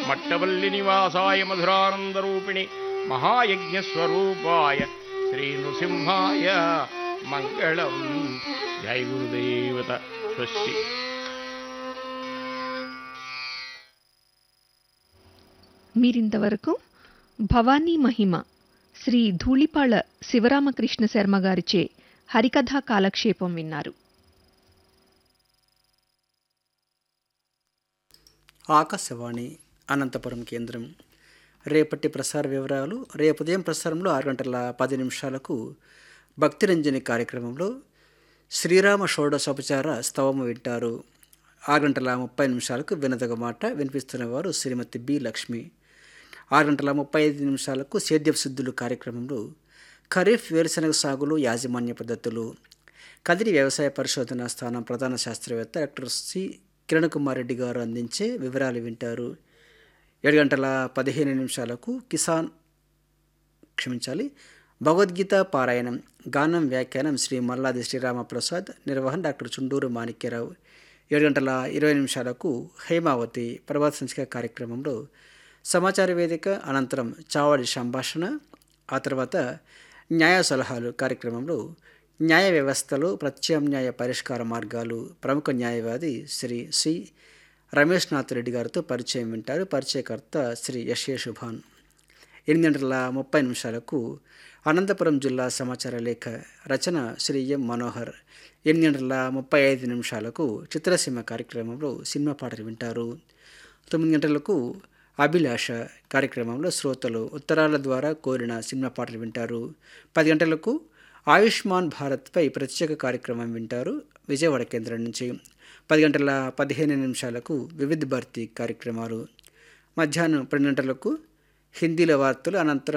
మట్టవల్లి నివాసాయ మధురానందరూపిణి మహాయజ్ఞస్వరూపాయ శ్రీ నృసింహాయ మంగళం జై గురుదేవత స్వస్తి మీరింతవరకు భవానీ మహిమ శ్రీ ధూళిపాళ శివరామకృష్ణ శర్మ గారిచే హరికథా కాలక్షేపం విన్నారు ఆకాశవాణి అనంతపురం కేంద్రం రేపటి ప్రసార వివరాలు రేపు ఉదయం ప్రసారంలో ఆరు గంటల పది నిమిషాలకు భక్తిరంజని కార్యక్రమంలో శ్రీరామ షోడశోపచార స్తవము వింటారు ఆరు గంటల ముప్పై నిమిషాలకు వినదగ మాట వినిపిస్తున్న వారు శ్రీమతి బి లక్ష్మి ఆరు గంటల ముప్పై ఐదు నిమిషాలకు సేద్యపు సిద్ధులు కార్యక్రమంలో ఖరీఫ్ వేరుశనగ సాగులో యాజమాన్య పద్ధతులు కదిరి వ్యవసాయ పరిశోధన స్థానం ప్రధాన శాస్త్రవేత్త డాక్టర్ సి కిరణ్ కుమార్ రెడ్డి గారు అందించే వివరాలు వింటారు ఏడు గంటల పదిహేను నిమిషాలకు కిసాన్ క్షమించాలి భగవద్గీత పారాయణం గానం వ్యాఖ్యానం శ్రీ మల్లాది శ్రీరామప్రసాద్ నిర్వహణ డాక్టర్ చుండూరు మాణిక్యరావు ఏడు గంటల ఇరవై నిమిషాలకు హేమావతి ప్రభాత సంచిక కార్యక్రమంలో సమాచార వేదిక అనంతరం చావడి సంభాషణ ఆ తర్వాత న్యాయ సలహాలు కార్యక్రమంలో న్యాయ వ్యవస్థలో ప్రత్యామ్నాయ పరిష్కార మార్గాలు ప్రముఖ న్యాయవాది శ్రీ సి రమేష్ నాథ్ రెడ్డి గారితో పరిచయం వింటారు పరిచయకర్త శ్రీ యశ్య శుభాన్ ఎనిమిది గంటల ముప్పై నిమిషాలకు అనంతపురం జిల్లా సమాచార లేఖ రచన శ్రీ ఎం మనోహర్ ఎనిమిది గంటల ముప్పై ఐదు నిమిషాలకు చిత్రసీమ కార్యక్రమంలో సినిమా పాటలు వింటారు తొమ్మిది గంటలకు అభిలాష కార్యక్రమంలో శ్రోతలు ఉత్తరాల ద్వారా కోరిన సినిమా పాటలు వింటారు పది గంటలకు ఆయుష్మాన్ భారత్పై ప్రత్యేక కార్యక్రమం వింటారు విజయవాడ కేంద్రం నుంచి పది గంటల పదిహేను నిమిషాలకు వివిధ భారతి కార్యక్రమాలు మధ్యాహ్నం పన్నెండు గంటలకు హిందీలో వార్తలు అనంతరం